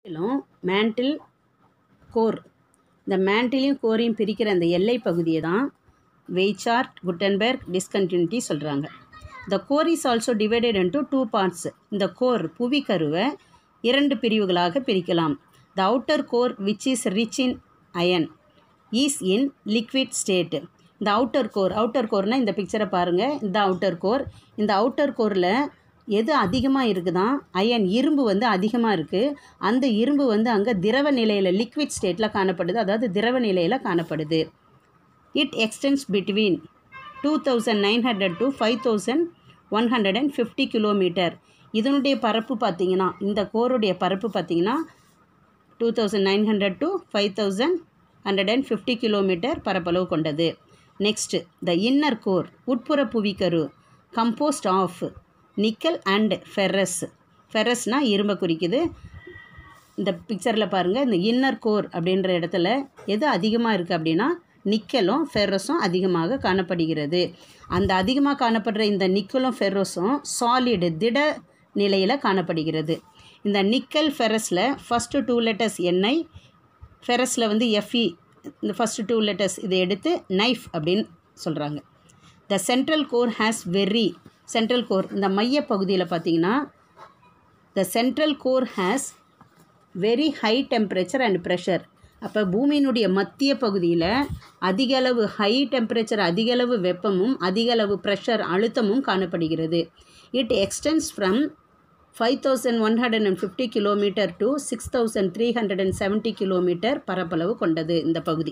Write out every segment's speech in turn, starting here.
Mantle core இந்த மேண்டிலையும் கோரையும் பிரிக்கிற அந்த எல்லை பகுதியை தான் வெய்சார்ட் குட்டன்பெர்க் டிஸ்கண்டினியூட்டி சொல்கிறாங்க the core is also divided into two parts இந்த கோர் புவிக்கருவை இரண்டு பிரிவுகளாக பிரிக்கலாம் the outer core which is rich in iron is in liquid state இந்த அவுட்டர் கோர் அவுட்டர் கோர்னால் இந்த பிக்சரை பாருங்கள் இந்த அவுட்டர் கோர் இந்த அவுட்டர் கோரில் எது அதிகமாக இருக்குதான் அயன் இரும்பு வந்து அதிகமாக இருக்குது அந்த இரும்பு வந்து அங்கே திரவ நிலையில் லிக்விட் ஸ்டேட்டில் காணப்படுது அதாவது திரவ நிலையில் காணப்படுது it extends between two thousand nine hundred to five thousand one hundred and fifty kilometre இதனுடைய பரப்பு பார்த்தீங்கன்னா இந்த கோருடைய பரப்பு பார்த்தீங்கன்னா two thousand nine hundred to five thousand hundred and fifty kilometre பரப்பளவு கொண்டது நெக்ஸ்ட்டு த இன்னர் கோர் உட்புற புவிக்கரு composed of nickel and ferrous ஃபெரஸ்னால் இரும்பை குறிக்குது இந்த பிக்சரில் பாருங்கள் இந்த இன்னர் கோர் அப்படின்ற இடத்துல எது அதிகமாக இருக்குது அப்படின்னா நிக்கலும் ஃபெர்ரஸும் அதிகமாக காணப்படுகிறது அந்த அதிகமாக காணப்படுற இந்த நிக்கலும் ஃபெர்ரஸும் சாலிடு திட நிலையில் காணப்படுகிறது இந்த நிக்கல் ஃபெரஸில் ஃபஸ்ட்டு டூ லெட்டர்ஸ் எண்ணெய் ஃபெரஸில் வந்து எஃப்இ இந்த ஃபஸ்ட்டு டூ லெட்டர்ஸ் இதை எடுத்து நைஃப் அப்படின்னு சொல்கிறாங்க the central core has very central core இந்த மைய பகுதியில் பார்த்தீங்கன்னா the central core has very high temperature and pressure அப்போ பூமியினுடைய மத்திய பகுதியில் அதிக அளவு ஹை டெம்பரேச்சர் அதிக அளவு வெப்பமும் அதிக அளவு ப்ரெஷர் அழுத்தமும் காணப்படுகிறது it extends from five thousand one hundred and fifty kilometre to six thousand three hundred and seventy kilometre பரப்பளவு கொண்டது இந்த பகுதி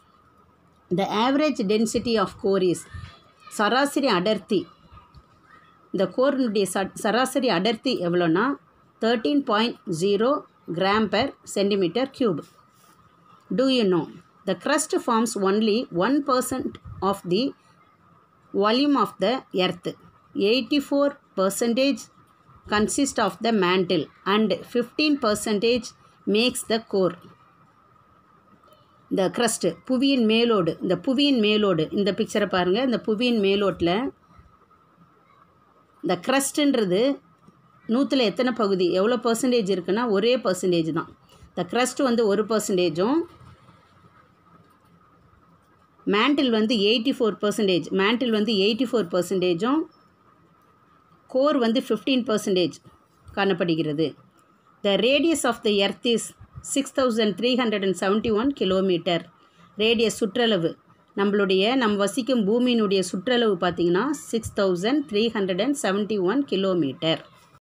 the average density of core is சராசரி அடர்த்தி இந்த கோரினுடைய ச சராசரி அடர்த்தி எவ்வளோன்னா thirteen point zero gram per centimetre cube Do you know? The crust forms only 1% of the volume of the earth. 84 percentage consist of the mantle and 15 percentage makes the core. இந்த crust புவியின் மேலோடு இந்த புவியின் மேலோடு இந்த பிக்சரை பாருங்கள் இந்த புவியின் மேலோட்டில் இந்த க்ரஸ்ட்டுன்றது நூற்றில் எத்தனை பகுதி எவ்வளோ பர்சன்டேஜ் இருக்குன்னா ஒரே பர்சன்டேஜ் தான் இந்த க்ரஸ்ட் வந்து ஒரு பர்சன்டேஜும் மேண்டில் வந்து எயிட்டி ஃபோர் பர்சன்டேஜ் மேண்டில் வந்து எயிட்டி ஃபோர் பர்சன்டேஜும் கோர் வந்து ஃபிஃப்டீன் பர்சன்டேஜ் காணப்படுகிறது the radius of the earth is six thousand three hundred and seventy one kilometre radius சுற்றளவு நம்மளுடைய நம் வசிக்கும் பூமியினுடைய சுற்றளவு பார்த்திங்கன்னா six thousand three hundred and seventy one kilometre